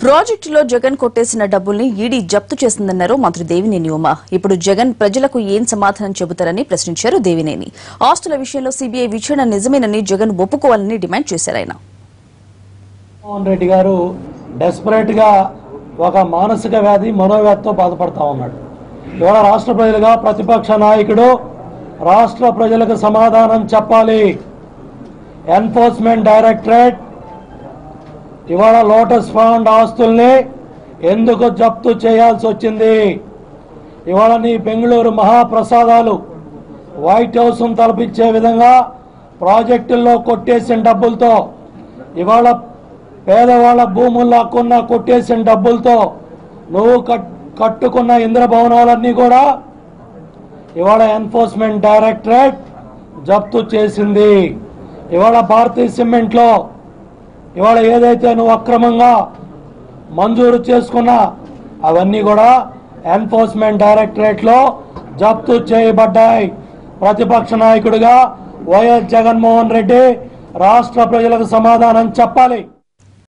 ప్రాజెక్టులో జగన్ కొట్టేసిన డబ్బుల్ని ఈడీ జప్తు చేసిందన్నారు మంత్రి దేవినేని ఉమ ఇప్పుడు జగన్ ప్రజలకు ఏం సమాధానం చెబుతారని ప్రశ్నించారు దేవినేని ఆస్తుల విషయంలో సీబీఐ విచారణ నిజమేనని జగన్ ఒప్పుకోవాలని డిమాండ్ చేశారు ఆయన జగన్మోహన్ రెడ్డి గారు డెస్పరేట్ గా ఒక మానసిక వ్యాధి మనోవ్యాధితో బాధపడతా ఉన్నాడు ఇవాళ రాష్ట్ర ప్రజలుగా ప్రతిపక్ష నాయకుడు రాష్ట్ర ప్రజలకు సమాధానం చెప్పాలి ఎన్ఫోర్స్మెంట్ డైరెక్టరేట్ ఇవాళ లోటస్ ఫండ్ ఆస్తుల్ని ఎందుకు జప్తు చేయాల్సి వచ్చింది ఇవాళ నీ బెంగళూరు మహాప్రసాదాలు వైట్ హౌస్ తలపించే విధంగా ప్రాజెక్టుల్లో కొట్టేసిన డబ్బులతో ఇవాళ పేదవాళ్ళ భూములు లాక్కున్న కొట్టేసిన డబ్బులతో నువ్వు కట్ కట్టుకున్న ఇంద్ర భవనాలన్నీ కూడా ఇవాళ ఎన్ఫోర్స్మెంట్ డైరెక్టరేట్ జప్తు చేసింది ఇవాళ భారతీయ సిమెంట్లో ఇవాళ ఏదైతే నువ్వు అక్రమంగా మంజూరు చేసుకున్నా అవన్నీ కూడా ఎన్ఫోర్స్మెంట్ డైరెక్టరేట్లో జప్తు చేయబడ్డాయి ప్రతిపక్ష నాయకుడిగా వైఎస్ జగన్మోహన్ రెడ్డి రాష్ట్ర ప్రజలకు సమాధానం చెప్పాలి